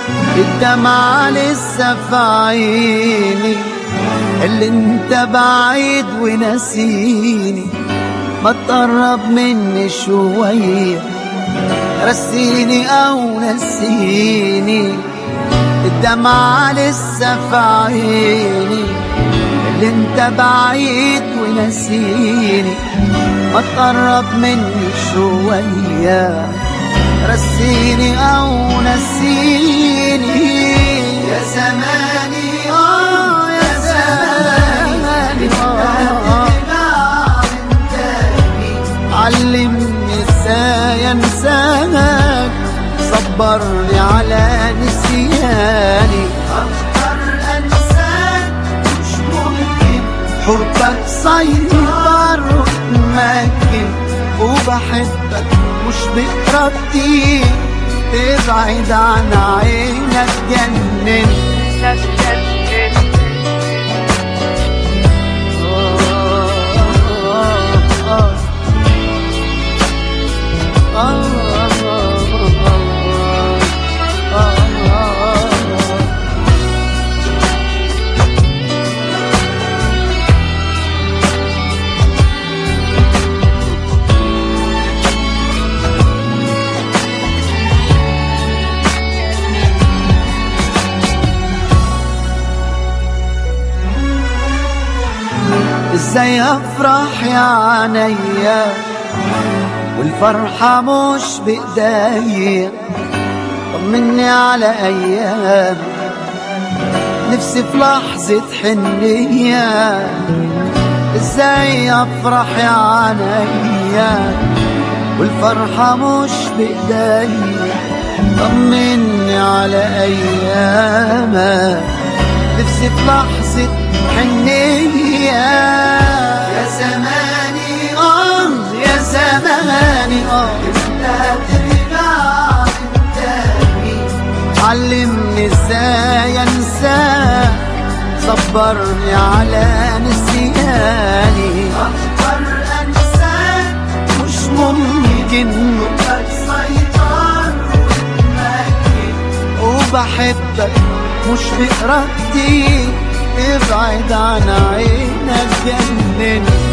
الدمعة لسه في عيني اللي انت بعيد ونسيني ما تقرب مني شوية رسيني او نسيني الدمعة لسه في عيني اللي انت بعيد ونسيني ما تقرب مني شوية رسيني او نسيني يا زماني اه يا زماني آه. علمني ازاي انساك صبرني على نسياني اقدر انساك مش ممكن حبك سيطر وتمكن وبحبك مش بإرادتي ابعد عن عينك جنن ازاي افرح يا عينيا والفرحة مش بإيديا طمني على أيام نفسي في لحظة حنية ازاي افرح يا عينيا والفرحة مش بإيديا طمني على أيامك نفسي في لحظة حنية يا زماني آه يا زماني آه لا ترجع من تاني علمني ازاي انساك صبرني على نسياني اقدر انساك مش ممكن حبك سيطر وتمكن وبحبك مش بإرادتي ابعد عن عينك جنن